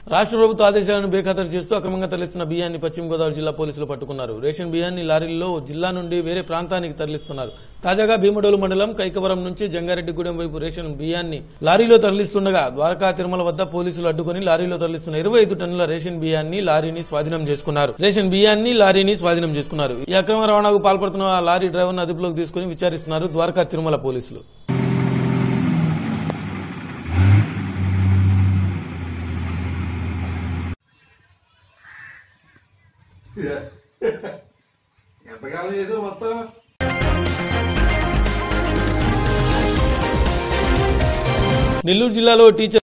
రాష్ట్ర ప్రభుత్వ ఆదేశాలను బేఖాతరు చేస్తూ అక్రమంగా తరలిస్తున్న బియ్యాన్ని పశ్చిమ గోదావరి జిల్లా పోలీసులు పట్టుకున్నారు రేషన్ బియ్యాన్ని లారీల్లో జిల్లా నుండి వేరే ప్రాంతానికి తరలిస్తున్నారు తాజాగా భీమడోలు మండలం కైకవరం నుంచి జంగారెడ్డిగూడెం వైపు రేషన్ బియ్యాన్ని లారీలో తరలిస్తుండగా ద్వారకా తిరుమల వద్ద పోలీసులు అడ్డుకుని లారీలో తరలిస్తున్న ఇరవై ఐదు టన్నుల రేషన్ బియ్యాన్ని లారీని స్వాధీనం చేసుకున్నారు రేషన్ బియ్యాన్ని లారీని స్వాధీనం చేసుకున్నారు ఈ అక్రమ రవాణాకు పాల్పడుతున్న ఆ లారీ డ్రైవర్ను అదుపులోకి తీసుకుని విచారిస్తున్నారు ద్వారకా తిరుమల పోలీసులు ఎంతకాలం చేసావు మొత్తం నెల్లూరు జిల్లాలో టీచర్